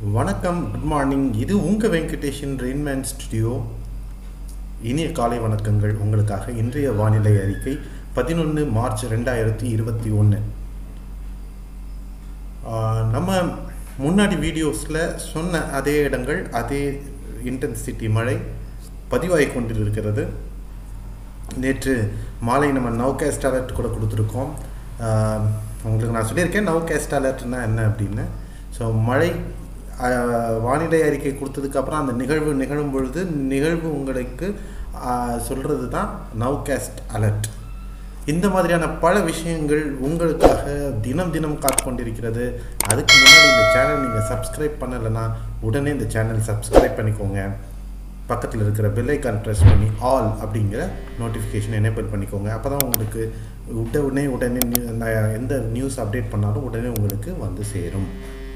வணக்கம் good morning இது உங்கள் வெங்கடேஷன் ரெயின்மேன் ஸ்டுடியோ இனிய காலை வணக்கங்கள் உங்களுக்காக இன்றைய வானிலை அறிக்கை பதினொன்று மார்ச் ரெண்டாயிரத்தி இருபத்தி ஒன்று நம்ம முன்னாடி வீடியோஸில் சொன்ன அதே இடங்கள் அதே இன்டென்சிட்டி மழை பதிவாகி கொண்டிருக்கிறது நேற்று மாலை நம்ம நவ் கேஸ்ட் அலர்ட் கூட கொடுத்துருக்கோம் ஆஹ் உங்களுக்கு நான் சொல்லியிருக்கேன் நவ் கேஸ்ட் அலர்ட்னா என்ன அப்படின்னு ஸோ மழை ஆஹ் வானிலை அறிக்கை கொடுத்ததுக்கப்புறம் அந்த நிகழ்வு நிகழும் பொழுது நிகழ்வு உங்களுக்கு சொல்கிறது தான் நவ் கேஸ்ட் அலர்ட் இந்த மாதிரியான பல விஷயங்கள் உங்களுக்காக தினம் தினம் காத்து கொண்டிருக்கிறது அதுக்கு முன்னாடி இந்த சேனல் நீங்கள் சப்ஸ்கிரைப் பண்ணலைன்னா உடனே இந்த சேனல் சப்ஸ்கிரைப் பண்ணிக்கோங்க பக்கத்தில் இருக்கிற பெல் ஐக்கான் ப்ரெஸ் பண்ணி ஆல் அப்படிங்கிற நோட்டிஃபிகேஷன் எனேபிள் பண்ணிக்கோங்க அப்போ தான் உங்களுக்கு உடனே உடனே நியூ- நான் எந்த நியூஸ் அப்டேட் பண்ணாலும் உடனே உங்களுக்கு வந்து சேரும்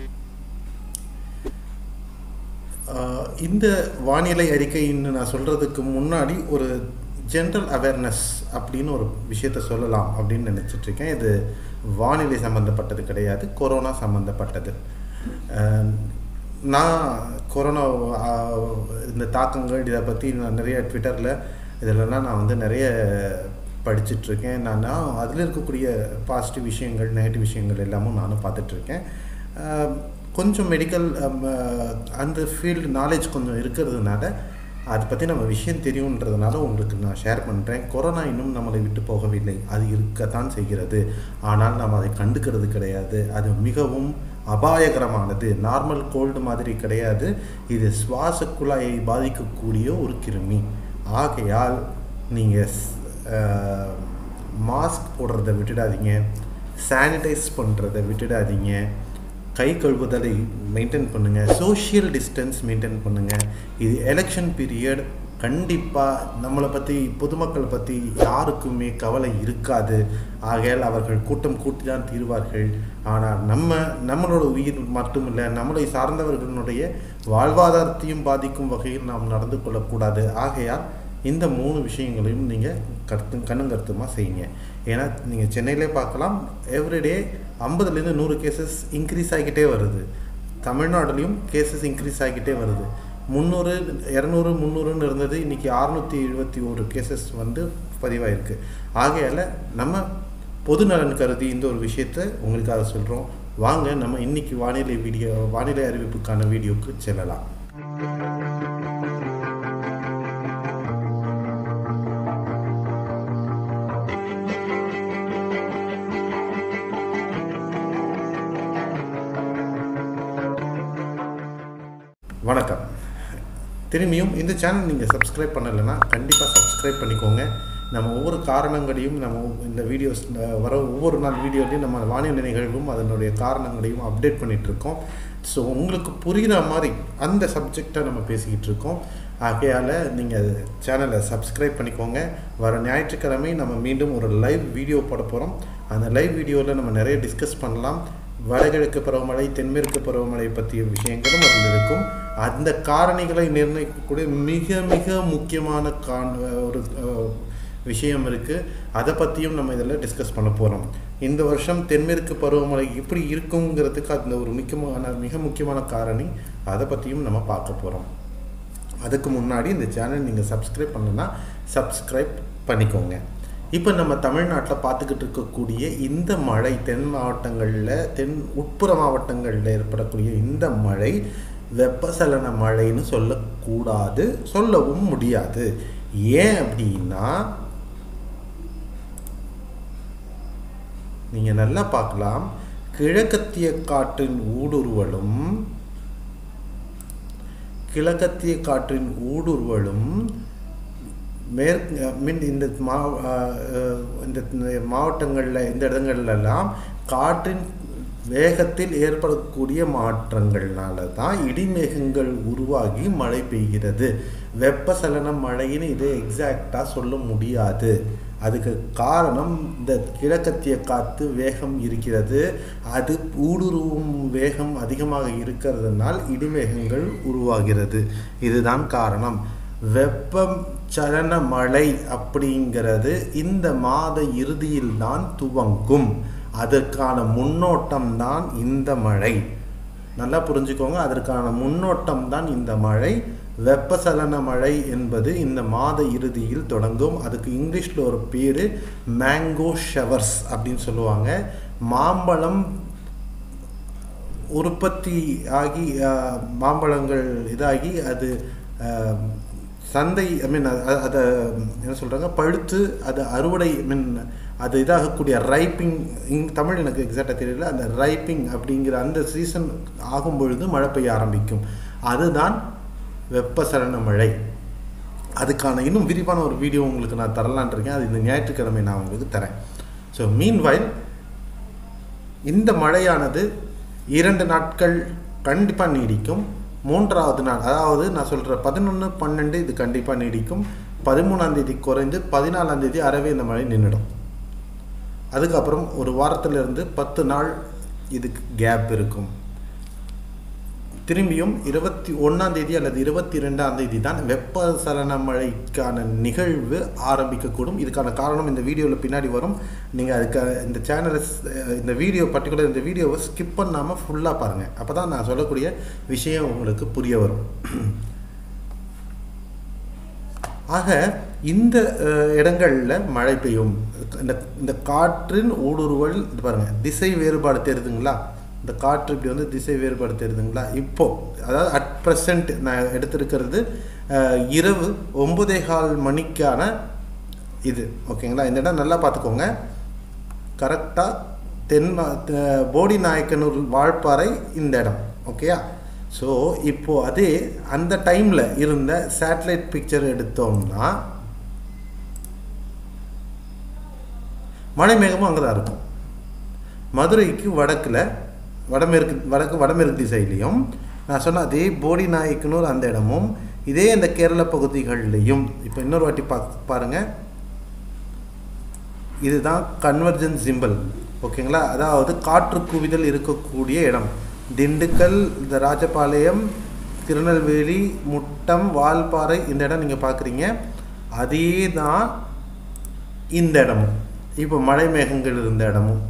ஆஹ் இந்த வானிலை அறிக்கைன்னு நான் சொல்கிறதுக்கு முன்னாடி ஒரு ஜென்ரல் அவேர்னஸ் அப்படின்னு ஒரு விஷயத்த சொல்லலாம் அப்படின்னு நினச்சிட்டு இருக்கேன் இது வானிலை சம்மந்தப்பட்டது கிடையாது கொரோனா சம்மந்தப்பட்டது ஆஹ் நான் கொரோனா ஆஹ் இந்த தாக்கங்கள் இதை பற்றி நான் நிறைய ட்விட்டரில் இதிலலாம் நான் வந்து நிறைய படிச்சிட்ருக்கேன் நான் நான் அதில் இருக்கக்கூடிய பாசிட்டிவ் விஷயங்கள் நெகட்டிவ் விஷயங்கள் எல்லாமும் நானும் பார்த்துட்ருக்கேன் கொஞ்சம் மெடிக்கல் அந்த ஃபீல்டு நாலேஜ் கொஞ்சம் இருக்கிறதுனால அதை பற்றி நம்ம விஷயம் தெரியுன்றதுனால உங்களுக்கு நான் ஷேர் பண்ணுறேன் கொரோனா இன்னும் நம்மளை விட்டு போகவில்லை அது இருக்கத்தான் செய்கிறது ஆனால் நாம் அதை கண்டுக்கிறது கிடையாது அது மிகவும் அபாயகரமானது நார்மல் கோல்டு மாதிரி கிடையாது இது சுவாச குழாயை பாதிக்கக்கூடிய ஒரு கிருமி ஆகையால் நீங்கள் மாஸ்க் போடுறத விட்டுடாதீங்க சானிடைஸ் பண்ணுறதை விட்டுடாதீங்க கை கழுவுதலை மெயின்டைன் பண்ணுங்கள் சோஷியல் டிஸ்டன்ஸ் மெயின்டைன் பண்ணுங்கள் இது எலெக்ஷன் பீரியட் கண்டிப்பாக நம்மளை பற்றி பொதுமக்கள் பற்றி யாருக்குமே கவலை இருக்காது ஆகையால் அவர்கள் கூட்டம் கூட்டி தான் தீர்வார்கள் ஆனால் நம்ம நம்மளோட உயிர் மட்டுமில்லை நம்மளை சார்ந்தவர்களுடைய வாழ்வாதாரத்தையும் பாதிக்கும் வகையில் நாம் நடந்து கொள்ளக்கூடாது ஆகையால் இந்த மூணு விஷயங்களையும் நீங்கள் கருத்து கண்ணும் கருத்துமாக செய்யுங்க ஏன்னா நீங்கள் சென்னையிலே பார்க்கலாம் எவ்ரிடே ஐம்பதுலேருந்து நூறு கேசஸ் இன்க்ரீஸ் ஆகிக்கிட்டே வருது தமிழ்நாடுலேயும் கேசஸ் இன்க்ரீஸ் ஆகிக்கிட்டே வருது முந்நூறு இரநூறு முந்நூறுன்னு இருந்தது இன்றைக்கி அறுநூற்றி எழுபத்தி ஒரு கேசஸ் வந்து பதிவாயிருக்கு ஆகையால் நம்ம பொது நலன் கருதி இந்த ஒரு விஷயத்தை உங்களுக்காக சொல்கிறோம் வாங்க நம்ம இன்னைக்கு வானிலை வீடியோ வானிலை அறிவிப்புக்கான வீடியோக்கு செல்லலாம் வணக்கம் திரும்பியும் இந்த சேனல் நீங்கள் சப்ஸ்கிரைப் பண்ணலைன்னா கண்டிப்பாக சப்ஸ்கிரைப் பண்ணிக்கோங்க நம்ம ஒவ்வொரு காரணங்களையும் நம்ம இந்த வீடியோஸ் வர ஒவ்வொரு நாள் வீடியோலையும் நம்ம வானிலை நிகழ்வும் அதனுடைய காரணங்களையும் அப்டேட் பண்ணிகிட்ருக்கோம் ஸோ உங்களுக்கு புரிகிற மாதிரி அந்த சப்ஜெக்டை நம்ம பேசிக்கிட்டு இருக்கோம் ஆகையால் நீங்கள் சேனலை சப்ஸ்கிரைப் பண்ணிக்கோங்க வர ஞாயிற்றுக்கிழமை நம்ம மீண்டும் ஒரு லைவ் வீடியோ போட போகிறோம் அந்த லைவ் வீடியோவில் நம்ம நிறைய டிஸ்கஸ் பண்ணலாம் வடகிழக்கு பருவமழை தென்மேற்கு பருவமழை பற்றிய விஷயங்களும் அதில் இருக்கும் அந்த காரணிகளை நிர்ணயிக்கக்கூடிய மிக மிக முக்கியமான காண் ஒரு அஹ், விஷயம் இருக்குது அதை பற்றியும் நம்ம இதில் டிஸ்கஸ் பண்ண போகிறோம் இந்த வருஷம் தென்மேற்கு பருவமழை எப்படி இருக்குங்கிறதுக்கு அந்த ஒரு முக்கியமான மிக முக்கியமான காரணி அதை பற்றியும் நம்ம பார்க்க போகிறோம் அதுக்கு முன்னாடி இந்த சேனல் நீங்கள் சப்ஸ்கிரைப் பண்ணலன்னா சப்ஸ்கிரைப் பண்ணிக்கோங்க இப்போ நம்ம தமிழ்நாட்டில் பார்த்துக்கிட்டு இருக்கக்கூடிய இந்த மழை தென் மாவட்டங்களில் தென் உட்புற மாவட்டங்களில் ஏற்படக்கூடிய இந்த மழை வெப்பசலன மழைன்னு சொல்லக்கூடாது சொல்லவும் முடியாது ஏன் அப்படின்னா நீங்கள் நல்லா பார்க்கலாம் கிழக்கத்திய காற்றின் ஊடுருவலும் கிழக்கத்திய காற்றின் ஊடுருவலும் மேற்கு மின் இந்த மா அஹ், இந்த மாவட்டங்களில் இந்த இடங்கள்லாம் காற்றின் வேகத்தில் ஏற்படக்கூடிய மாற்றங்கள்னால தான் இடிமேகங்கள் உருவாகி மழை பெய்கிறது வெப்பசலன மழைன்னு இதை எக்ஸாக்டாக சொல்ல முடியாது அதுக்கு காரணம் இந்த கிழக்கத்திய காற்று வேகம் இருக்கிறது அது ஊடுருவும் வேகம் அதிகமாக இருக்கிறதுனால் இடிமேகங்கள் உருவாகிறது இதுதான் காரணம் வெப்பம் சலன மழை அப்படிங்கிறது இந்த மாத இறுதியில் தான் துவங்கும் அதற்கான முன்னோட்டம் தான் இந்த மழை நல்லா புரிஞ்சுக்கோங்க அதற்கான முன்னோட்டம் தான் இந்த மழை வெப்பசலன மழை என்பது இந்த மாத இறுதியில் தொடங்கும் அதுக்கு இங்கிலீஷில் ஒரு பேர் மேங்கோ ஷவர்ஸ் அப்படின்னு சொல்லுவாங்க மாம்பழம் உற்பத்தி ஆகி அஹ், மாம்பழங்கள் இதாகி அது அஹ், சந்தை ஐ மீன் அதை என்ன சொல்கிறாங்க பழுத்து அது அறுவடை ஐ மீன் அது இதாகக்கூடிய ரைப்பிங் இங் தமிழ் எனக்கு எக்ஸாக்டாக தெரியல அந்த ரைப்பிங் அப்படிங்கிற அந்த சீசன் ஆகும் பொழுது மழை பெய்ய ஆரம்பிக்கும் அதுதான் வெப்பசலன மழை அதுக்கான இன்னும் விரிவான ஒரு வீடியோ உங்களுக்கு நான் தரலான் இருக்கேன் அது இந்த ஞாயிற்றுக்கிழமை நான் உங்களுக்கு தரேன் ஸோ மீன்வைல் இந்த மழையானது இரண்டு நாட்கள் கண்டிப்பாக நீடிக்கும் மூன்றாவது நாள் அதாவது நான் சொல்கிற பதினொன்று பன்னெண்டு இது கண்டிப்பாக நீடிக்கும் பதிமூணாம் தேதி குறைந்து பதினாலாம் தேதி அறவே இந்த மழை நின்றுடும் அதுக்கப்புறம் ஒரு வாரத்திலிருந்து பத்து நாள் இதுக்கு கேப் இருக்கும் திரும்பியும் இருபத்தி ஒன்றாம் தேதி அல்லது இருபத்தி ரெண்டாம் தேதி தான் வெப்பசலன மழைக்கான நிகழ்வு ஆரம்பிக்கக்கூடும் இதுக்கான காரணம் இந்த வீடியோவில் பின்னாடி வரும் நீங்கள் அதுக்கு இந்த சேனலை இந்த வீடியோ பர்டிகுலர் இந்த வீடியோவை ஸ்கிப் பண்ணாமல் ஃபுல்லாக பாருங்கள் அப்போ தான் நான் சொல்லக்கூடிய விஷயம் உங்களுக்கு புரிய வரும் ஆக இந்த அஹ், இடங்கள்ல மழை பெய்யும் இந்த இந்த காற்றின் ஊடுருவல் இது பாருங்க திசை வேறுபாடு தெரியுதுங்களா இந்த காற்று இப்படி வந்து திசை வேறுபாடு தெரியுதுங்களா இப்போ அதாவது அட் ப்ரெசண்ட் நான் எடுத்திருக்கிறது அஹ், இரவு ஒன்பதே கால் மணிக்கான இது ஓகேங்களா இந்த இடம் நல்லா பார்த்துக்கோங்க கரெக்டாக தென் த- போடி நாயக்கனூர் வாழ்ப்பாறை இந்த இடம் ஓகேயா ஸோ இப்போ அதே அந்த டைமில் இருந்த சேட்டலைட் பிக்சர் எடுத்தோம்னா மலை மேகமும் அங்கே தான் இருக்கும் மதுரைக்கு வடக்கில் வடமேற்கு வடக்கு வடமேற்கு திசையிலையும் நான் சொன்ன அதே போடி நாயக்கனூர் அந்த இடமும் இதே இந்த கேரள பகுதிகள்லையும் இப்போ இன்னொரு வாட்டி பா பாருங்கள் இதுதான் கன்வர்ஜென்ஸ் சிம்பிள் ஓகேங்களா அதாவது காற்று குவிதல் இருக்கக்கூடிய இடம் திண்டுக்கல் இந்த ராஜபாளையம் திருநெல்வேலி முட்டம் வால்பாறை இந்த இடம் நீங்கள் பார்க்குறீங்க அதே தான் இந்த இடமும் இப்போ மழை மேகங்கள் இருந்த இடமும்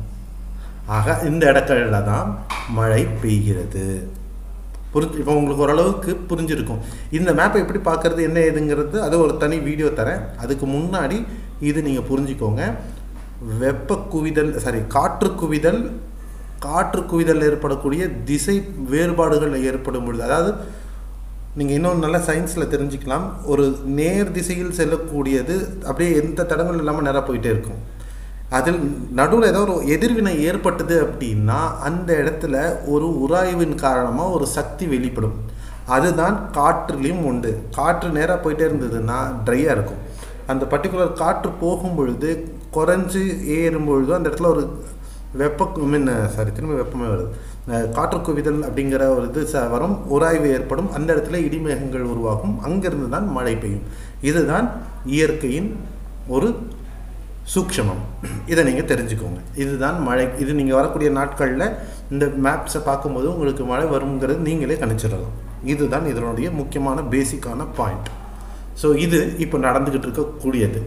ஆக இந்த இடங்களில் தான் மழை பெய்கிறது புரிஞ்சு இப்போ உங்களுக்கு ஓரளவுக்கு புரிஞ்சிருக்கும் இந்த மேப்பை எப்படி பார்க்குறது என்ன ஏதுங்கிறது அது ஒரு தனி வீடியோ தரேன் அதுக்கு முன்னாடி இது நீங்கள் புரிஞ்சுக்கோங்க வெப்ப குவிதல் சாரி காற்று குவிதல் காற்று குவிதல் ஏற்படக்கூடிய திசை வேறுபாடுகள் ஏற்படும் பொழுது அதாவது நீங்கள் இன்னும் நல்ல சயின்ஸில் தெரிஞ்சுக்கலாம் ஒரு நேர் திசையில் செல்லக்கூடியது அப்படியே எந்த தடங்கள் இல்லாமல் நேராக போயிட்டே இருக்கும் அதில் நடுவில் ஏதோ ஒரு எதிர்வினை ஏற்பட்டது அப்படின்னா அந்த இடத்துல ஒரு உராய்வின் காரணமாக ஒரு சக்தி வெளிப்படும் அதுதான் காற்றுலேயும் உண்டு காற்று நேராக போயிட்டே இருந்ததுன்னா ட்ரையாக இருக்கும் அந்த பர்டிகுலர் காற்று போகும் பொழுது குறைஞ்சு ஏறும் பொழுது அந்த இடத்துல ஒரு வெப்ப மீன் சாரி திரும்ப வெப்பமே வருது அஹ் காற்று குவிதல் அப்படிங்கிற ஒரு இது ச வரும் உராய்வு ஏற்படும் அந்த இடத்துல இடிமேகங்கள் உருவாகும் அங்கிருந்து தான் மழை பெய்யும் இதுதான் இயற்கையின் ஒரு சூக்ஷமம் இதை நீங்கள் தெரிஞ்சுக்கோங்க இதுதான் மழை இது நீங்கள் வரக்கூடிய நாட்களில் இந்த மேப்ஸை பார்க்கும்போது உங்களுக்கு மழை வருங்கிறது நீங்களே கணிச்சிடலாம் இதுதான் இதனுடைய முக்கியமான பேசிக்கான பாயிண்ட் ஸோ இது இப்போ நடந்துக்கிட்டு இருக்கக்கூடியது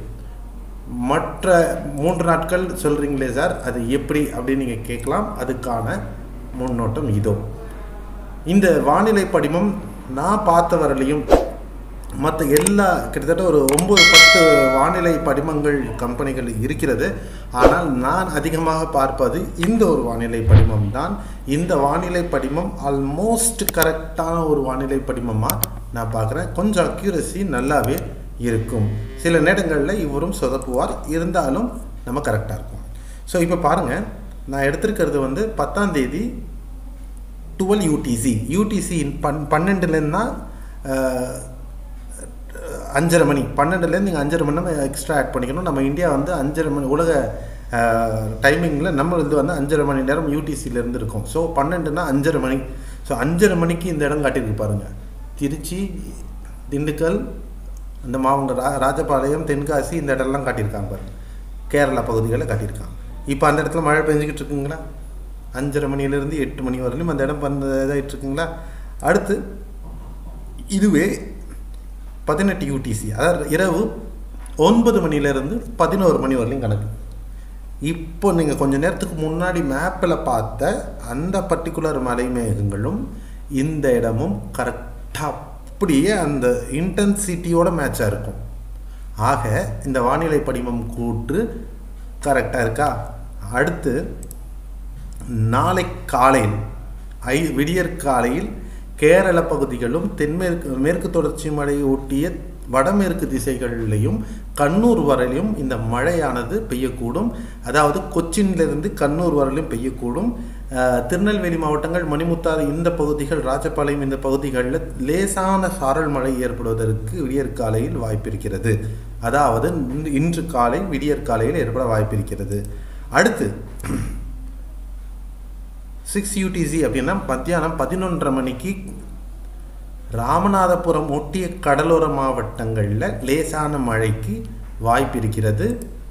மற்ற மூன்று நாட்கள் சொல்கிறீங்களே சார் அது எப்படி அப்படின்னு நீங்கள் கேட்கலாம் அதுக்கான முன்னோட்டம் இதோ இந்த வானிலை படிமம் நான் பார்த்த வரலையும் மற்ற எல்லா கிட்டத்தட்ட ஒரு ஒம்பது பத்து வானிலை படிமங்கள் கம்பெனிகள் இருக்கிறது ஆனால் நான் அதிகமாக பார்ப்பது இந்த ஒரு வானிலை படிமம் தான் இந்த வானிலை படிமம் ஆல்மோஸ்ட் கரெக்டான ஒரு வானிலை படிமமாக நான் பார்க்குறேன் கொஞ்சம் அக்யூரசி நல்லாவே இருக்கும் சில நேரங்களில் இவரும் சொதப்புவார் இருந்தாலும் நம்ம கரெக்டாக இருக்கும் ஸோ இப்போ பாருங்கள் நான் எடுத்திருக்கிறது வந்து பத்தாம் தேதி டுவெல் யூடிசி யூடிசி பன் பன்னெண்டுலேருந்து தான் அஹ், அஞ்சரை மணி பன்னெண்டுலேருந்து நீங்கள் அஞ்சரை மணி நேரம் எக்ஸ்ட்ரா ஆட் பண்ணிக்கணும் நம்ம இந்தியா வந்து அஞ்சரை மணி உலக டைமிங்கில் நம்ம இது வந்து அஞ்சரை மணி நேரம் யூடிசியிலேருந்து இருக்கும் ஸோ பன்னெண்டுனா அஞ்சரை மணி ஸோ அஞ்சரை மணிக்கு இந்த இடம் காட்டியிருக்கு பாருங்கள் திருச்சி திண்டுக்கல் இந்த மாவட்டம் ரா ராஜபாளையம் தென்காசி இந்த இடம்லாம் காட்டியிருக்காங்க பாருங்க கேரளா பகுதிகளில் காட்டியிருக்காங்க இப்போ அந்த இடத்துல மழை பெஞ்சிக்கிட்டு இருக்குங்களா அஞ்சரை மணிலேருந்து எட்டு மணி வரலையும் அந்த இடம் வந்து இதாகிட்டு இருக்குங்களா அடுத்து இதுவே பதினெட்டு யூடிசி அதாவது இரவு ஒன்பது மணிலேருந்து பதினோரு மணி வரலையும் கணக்கு இப்போ நீங்கள் கொஞ்ச நேரத்துக்கு முன்னாடி மேப்பில் பார்த்த அந்த பர்டிகுலர் மலை மேகங்களும் இந்த இடமும் கரெக்டாக அப்படியே அந்த இன்டென்சிட்டியோட மேட்சாக இருக்கும் ஆக இந்த வானிலை படிமம் கூற்று கரெக்டாக இருக்கா அடுத்து நாளை காலையில் ஐ விடியற் காலையில் கேரள பகுதிகளும் தென்மேற்கு மேற்கு தொடர்ச்சி மலையை ஒட்டிய வடமேற்கு திசைகளிலையும் கண்ணூர் வரையிலும் இந்த மழையானது பெய்யக்கூடும் அதாவது கொச்சினிலிருந்து கண்ணூர் வரையிலும் பெய்யக்கூடும் அஹ், திருநெல்வேலி மாவட்டங்கள் மணிமுத்தாறு இந்த பகுதிகள் ராஜபாளையம் இந்த பகுதிகளில் லேசான சாரல் மழை ஏற்படுவதற்கு விடியற்காலையில் வாய்ப்பிருக்கிறது அதாவது இன்று- இன்று காலை விடியற்காலையில் ஏற்பட வாய்ப்பிருக்கிறது அடுத்து சிக்ஸ் யூடிசி அப்படின்னா மத்தியானம் பதினொன்றரை மணிக்கு ராமநாதபுரம் ஒட்டிய கடலோர மாவட்டங்களில் லேசான மழைக்கு வாய்ப்பு இருக்கிறது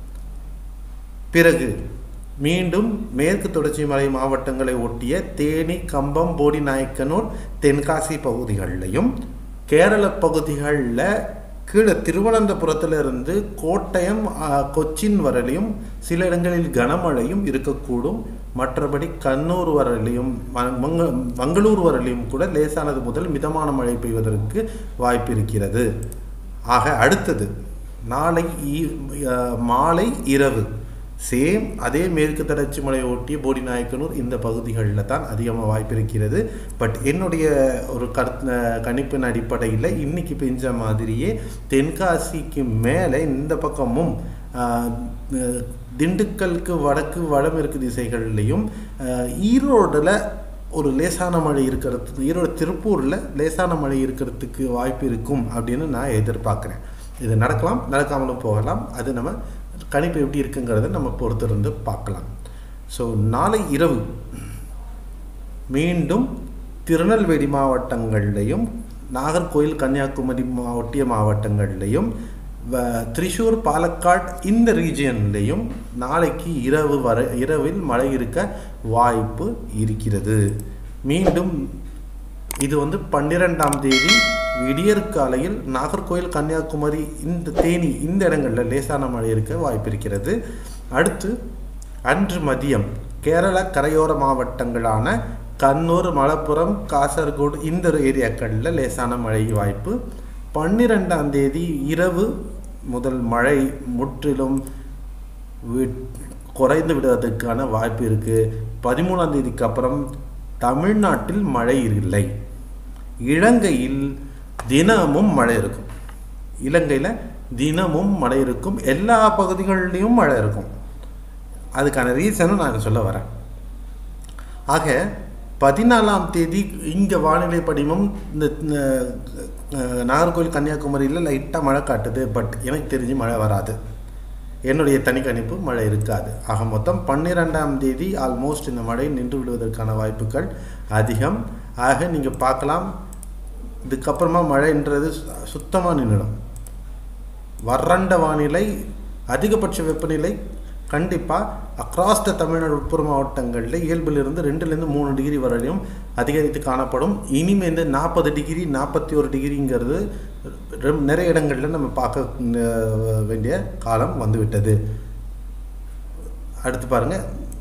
பிறகு மீண்டும் மேற்கு தொடர்ச்சி மலை மாவட்டங்களை ஒட்டிய தேனி கம்பம் போடிநாயக்கனூர் தென்காசி பகுதிகளிலையும் கேரள பகுதிகளில் கீழே திருவனந்தபுரத்திலிருந்து கோட்டயம் ஆ, கொச்சின் வரலையும் சில இடங்களில் கனமழையும் இருக்கக்கூடும் மற்றபடி கண்ணூர் வரலையும் ம- மங்க மங்களூர் வரலையும் கூட லேசானது முதல் மிதமான மழை பெய்வதற்கு வாய்ப்பு இருக்கிறது ஆக அடுத்தது நாளை ஈ- ஆ, மாலை இரவு சேம் அதே மேற்கு தொடர்ச்சி மலையை ஒட்டிய போடிநாயக்கனூர் இந்த பகுதிகளில் தான் அதிகமாக வாய்ப்பு இருக்கிறது பட் என்னுடைய ஒரு கருத்து கணிப்பின் அடிப்படையில் இன்னைக்கு பெஞ்ச மாதிரியே தென்காசிக்கு மேலே இந்த பக்கமும் ஆஹ், அஹ், திண்டுக்கலுக்கு வடக்கு வடமேற்கு திசைகள்லையும் ஆஹ், ஈரோடில் ஒரு லேசான மழை இருக்கிறது ஈரோடு திருப்பூரில் லேசான மழை இருக்கிறதுக்கு வாய்ப்பு இருக்கும் அப்படின்னு நான் எதிர்பார்க்குறேன் இது நடக்கலாம் நடக்காமலும் போகலாம் அது நம்ம கணிப்பு எப்படி இருக்குங்கிறத நம்ம பொறுத்திருந்து பார்க்கலாம் ஸோ நாளை இரவு மீண்டும் திருநெல்வேலி மாவட்டங்கள்லையும் நாகர்கோயில் கன்னியாகுமரி மா- ஒட்டிய மாவட்டங்கள்லையும் வ- திரிசூர் பாலக்காட் இந்த ரீஜியன்லையும் நாளைக்கு இரவு வர இரவில் மழை இருக்க வாய்ப்பு இருக்கிறது மீண்டும் இது வந்து பன்னிரெண்டாம் தேதி விடியற்காலையில் நாகர்கோயில் கன்னியாகுமரி இந்த தேனி இந்த இடங்களில் லேசான மழை இருக்க வாய்ப்பு இருக்கிறது அடுத்து அன்று மதியம் கேரள கரையோர மாவட்டங்களான கண்ணூர் மலப்புரம் காசர்கோடு இந்த ஏரியாக்களில் லேசான மழை வாய்ப்பு பன்னிரெண்டாம் தேதி இரவு முதல் மழை முற்றிலும் வி- குறைந்து விடுவதற்கான வாய்ப்பு இருக்குது பதிமூணாம் தேதிக்கு அப்புறம் தமிழ்நாட்டில் மழை இல்லை இலங்கையில் தினமும் மழை இருக்கும் இலங்கையில் தினமும் மழை இருக்கும் எல்லா பகுதிகள்லேயும் மழை இருக்கும் அதுக்கான ரீசனும் நான் சொல்ல வரேன் ஆக பதினாலாம் தேதி இங்கே வானிலை படிமம் இந்த அஹ், நாகர்கோவில் கன்னியாகுமரியில் லைட்டாக மழை காட்டுது பட் எனக்கு தெரிஞ்சு மழை வராது என்னுடைய தனி கணிப்பு மழை இருக்காது ஆக மொத்தம் பன்னிரெண்டாம் தேதி ஆல்மோஸ்ட் இந்த மழை நின்று விடுவதற்கான வாய்ப்புகள் அதிகம் ஆக நீங்கள் பார்க்கலாம் இதுக்கப்புறமா மழைன்றது சுத்தமாக நின்றுடும் வறண்ட வானிலை அதிகபட்ச வெப்பநிலை கண்டிப்பாக அக்ராஸ் த தமிழ்நாடு உட்புற மாவட்டங்களில் இயல்பிலிருந்து ரெண்டுலேருந்து மூணு டிகிரி வரையும் அதிகரித்து காணப்படும் இனிமேல் நாற்பது டிகிரி நாற்பத்தி ஒரு டிகிரிங்கிறது ரொம்ப- நிறைய இடங்களில் நம்ம பார்க்க அஹ், வேண்டிய காலம் வந்துவிட்டது அடுத்து பாருங்க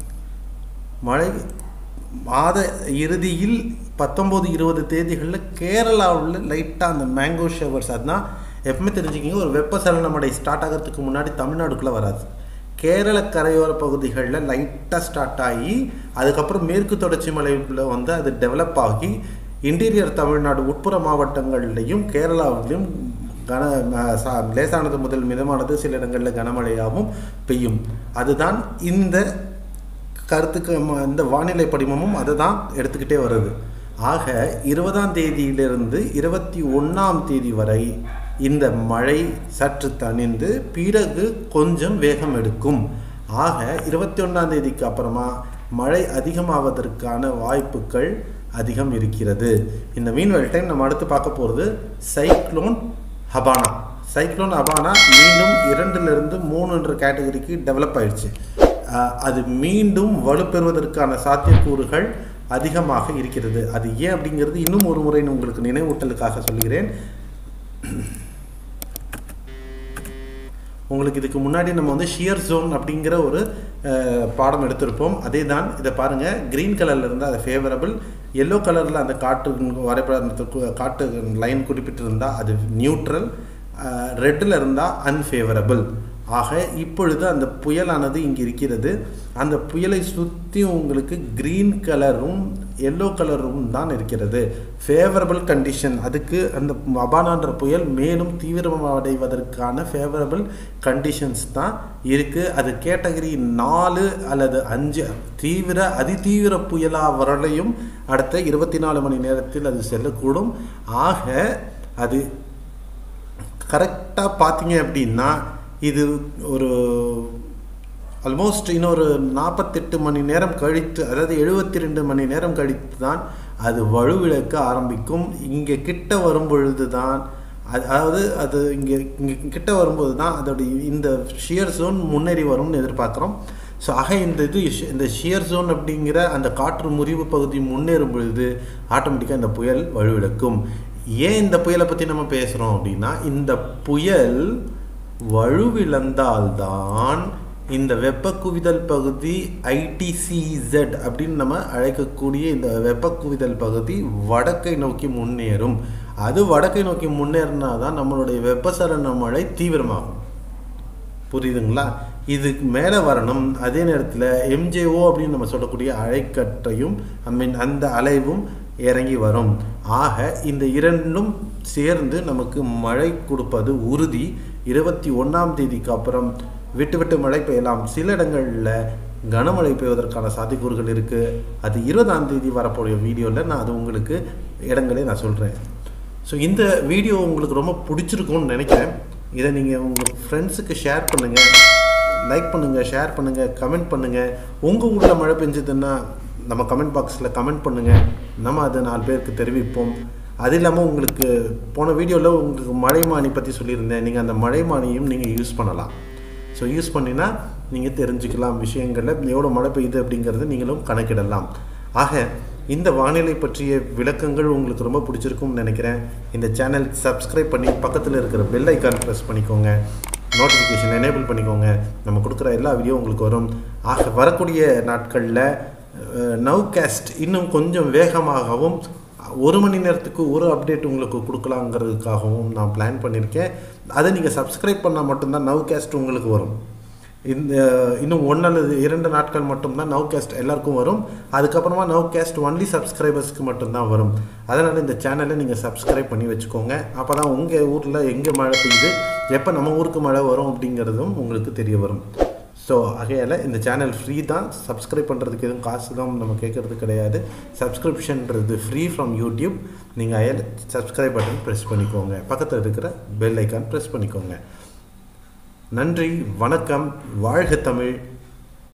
மழை மாத இறுதியில் பத்தொம்போது இருபது தேதிகளில் கேரளாவில் லைட்டாக அந்த மேங்கோ ஷவர்ஸ் அதுதான் எப்பவுமே தெரிஞ்சுக்கிங்க ஒரு வெப்பசலன மழை ஸ்டார்ட் ஆகிறதுக்கு முன்னாடி தமிழ்நாடுக்குள்ளே வராது கேரள கரையோர பகுதிகளில் லைட்டாக ஸ்டார்ட் ஆகி அதுக்கப்புறம் மேற்கு தொடர்ச்சி மலைக்குள்ள வந்து அது டெவலப் ஆகி இன்டீரியர் தமிழ்நாடு உட்புற மாவட்டங்கள்லையும் கேரளாவிலையும் கன ம- சா- லேசானது முதல் மிதமானது சில இடங்களில் கனமழையாகவும் பெய்யும் அதுதான் இந்த கருத்துக்கு ம- இந்த வானிலை படிமமும் அதை தான் எடுத்துக்கிட்டே வருது ஆக இருபதாம் தேதியிலிருந்து இருபத்தி ஒன்றாம் தேதி வரை இந்த மழை சற்று தணிந்து பிறகு கொஞ்சம் வேகம் எடுக்கும் ஆக இருபத்தி ஒன்றாம் தேதிக்கு அப்புறமா மழை அதிகமாவதற்கான வாய்ப்புகள் அதிகம் இருக்கிறது இந்த மீன்வெல் டைம் நம்ம அடுத்து பார்க்க போகிறது சைக்ளோன் ஹபானா சைக்ளோன் ஹபானா மீண்டும் இரண்டிலிருந்து மூணுன்ற கேட்டகரிக்கு டெவலப் ஆயிடுச்சு அஹ் அது மீண்டும் வலுப்பெறுவதற்கான சாத்தியக்கூறுகள் அதிகமாக இருக்கிறது அது ஏன் அப்படிங்கிறது இன்னும் ஒரு முறை நான் உங்களுக்கு நினைவூட்டலுக்காக சொல்கிறேன் உங்களுக்கு இதுக்கு முன்னாடி நம்ம வந்து ஷியர் ஜோன் அப்படிங்கிற ஒரு அஹ், பாடம் எடுத்திருப்போம் அதே தான் இதை பாருங்கள் க்ரீன் கலரில் இருந்தால் அது ஃபேவரபிள் எல்லோ கலரில் அந்த காட்டு வரைபடத்துக்கு காட்டு லைன் குறிப்பிட்டிருந்தால் அது நியூட்ரல் ரெட்டில் இருந்தால் அன்ஃபேவரபிள் ஆக இப்பொழுது அந்த புயலானது இங்கே இருக்கிறது அந்த புயலை சுற்றி உங்களுக்கு க்ரீன் கலரும் எல்லோ கலரும் தான் இருக்கிறது ஃபேவரபிள் கண்டிஷன் அதுக்கு அந்த அபானான்ற புயல் மேலும் தீவிரமடைவதற்கான ஃபேவரபிள் கண்டிஷன்ஸ் தான் இருக்குது அது கேட்டகரி நாலு அல்லது அஞ்சு தீவிர அதிதீவிர புயலாக வரலையும் அடுத்த இருபத்தி நாலு மணி நேரத்தில் அது செல்லக்கூடும் ஆக அது கரெக்டாக பார்த்தீங்க அப்படின்னா இது ஒரு ஆல்மோஸ்ட் இன்னொரு நாற்பத்தெட்டு மணி நேரம் கழித்து அதாவது எழுபத்தி ரெண்டு மணி நேரம் கழித்து தான் அது வலுவிழக்க ஆரம்பிக்கும் இங்கே கிட்ட வரும் பொழுது தான் அது அதாவது அது இங்கே இங்கே கிட்ட வரும்போது தான் அதோடைய இந்த ஷியர் ஜோன் முன்னேறி வரும்னு எதிர்பார்க்குறோம் ஸோ ஆக இந்த இது ஷ்- இந்த ஷியர் ஜோன் அப்படிங்கிற அந்த காற்று முறிவு பகுதி முன்னேறும் பொழுது ஆட்டோமேட்டிக்காக இந்த புயல் வலுவிழக்கும் ஏன் இந்த புயலை பற்றி நம்ம பேசுகிறோம் அப்படின்னா இந்த புயல் வலுவிழந்தால்தான் இந்த வெப்ப குவிதல் பகுதி ஐடிசிஇசட் அப்படின்னு நம்ம அழைக்கக்கூடிய இந்த வெப்ப குவிதல் பகுதி வடக்கை நோக்கி முன்னேறும் அது வடக்கை நோக்கி முன்னேறினா தான் நம்மளுடைய வெப்பசலன மழை தீவிரமாகும் புரியுதுங்களா இதுக்கு மேலே வரணும் அதே நேரத்தில் எம்ஜேஓ அப்படின்னு நம்ம சொல்லக்கூடிய அலைக்கற்றையும் ஐ மீன் அந்த அலைவும் இறங்கி வரும் ஆக இந்த இரண்டும் சேர்ந்து நமக்கு மழை கொடுப்பது உறுதி இருபத்தி ஒன்றாம் தேதிக்கு அப்புறம் விட்டு விட்டு மழை பெய்யலாம் சில இடங்களில் கனமழை பெய்வதற்கான சாத்தியக்கூறுகள் இருக்குது அது இருபதாம் தேதி வரக்கூடிய வீடியோவில் நான் அது உங்களுக்கு இடங்களே நான் சொல்கிறேன் ஸோ இந்த வீடியோ உங்களுக்கு ரொம்ப பிடிச்சிருக்கும்னு நினைக்கிறேன் இதை நீங்கள் உங்கள் ஃப்ரெண்ட்ஸுக்கு ஷேர் பண்ணுங்கள் லைக் பண்ணுங்கள் ஷேர் பண்ணுங்கள் கமெண்ட் பண்ணுங்கள் உங்கள் ஊரில் மழை பெஞ்சதுன்னா நம்ம கமெண்ட் பாக்ஸில் கமெண்ட் பண்ணுங்கள் நம்ம அதை நாலு பேருக்கு தெரிவிப்போம் அது இல்லாமல் உங்களுக்கு போன வீடியோவில் உங்களுக்கு மழைமானி பற்றி சொல்லியிருந்தேன் நீங்கள் அந்த மழைமானியும் நீங்கள் யூஸ் பண்ணலாம் ஸோ யூஸ் பண்ணினா நீங்கள் தெரிஞ்சுக்கலாம் விஷயங்களில் எவ்வளோ மழை பெய்யுது அப்படிங்கிறத நீங்களும் கணக்கிடலாம் ஆக இந்த வானிலை பற்றிய விளக்கங்கள் உங்களுக்கு ரொம்ப பிடிச்சிருக்கும்னு நினைக்கிறேன் இந்த சேனல் சப்ஸ்கிரைப் பண்ணி பக்கத்தில் இருக்கிற பெல் ஐக்கான் ப்ரெஸ் பண்ணிக்கோங்க நோட்டிஃபிகேஷன் எனேபிள் பண்ணிக்கோங்க நம்ம கொடுக்குற எல்லா வீடியோ உங்களுக்கு வரும் ஆக வரக்கூடிய நாட்களில் நவ் கேஸ்ட் இன்னும் கொஞ்சம் வேகமாகவும் ஒரு மணி நேரத்துக்கு ஒரு அப்டேட் உங்களுக்கு கொடுக்கலாங்கிறதுக்காகவும் நான் பிளான் பண்ணியிருக்கேன் அதை நீங்கள் சப்ஸ்கிரைப் பண்ணால் மட்டும்தான் நவ் கேஸ்ட் உங்களுக்கு வரும் இந்த இன்னும் ஒன்று அல்லது இரண்டு நாட்கள் மட்டும்தான் நவ் கேஸ்ட் எல்லாருக்கும் வரும் அதுக்கப்புறமா நவ் கேஸ்ட் ஒன்லி சப்ஸ்கிரைபர்ஸ்க்கு மட்டும்தான் வரும் அதனால் இந்த சேனலை நீங்கள் சப்ஸ்கிரைப் பண்ணி வச்சுக்கோங்க அப்போ தான் உங்கள் ஊரில் எங்கே மழை பெய்யுது எப்போ நம்ம ஊருக்கு மழை வரும் அப்படிங்கிறதும் உங்களுக்கு தெரிய வரும் ஸோ ஆகையால் இந்த சேனல் ஃப்ரீ தான் சப்ஸ்கிரைப் பண்ணுறதுக்கு எதுவும் காசு தான் நம்ம கேட்குறது கிடையாது சப்ஸ்கிரிப்ஷன்றது ஃப்ரீ ஃப்ரம் யூடியூப் நீங்கள் அயல் சப்ஸ்கிரைப் பட்டன் ப்ரெஸ் பண்ணிக்கோங்க பக்கத்தில் இருக்கிற பெல் ஐக்கான் ப்ரெஸ் பண்ணிக்கோங்க நன்றி வணக்கம் வாழ்க தமிழ்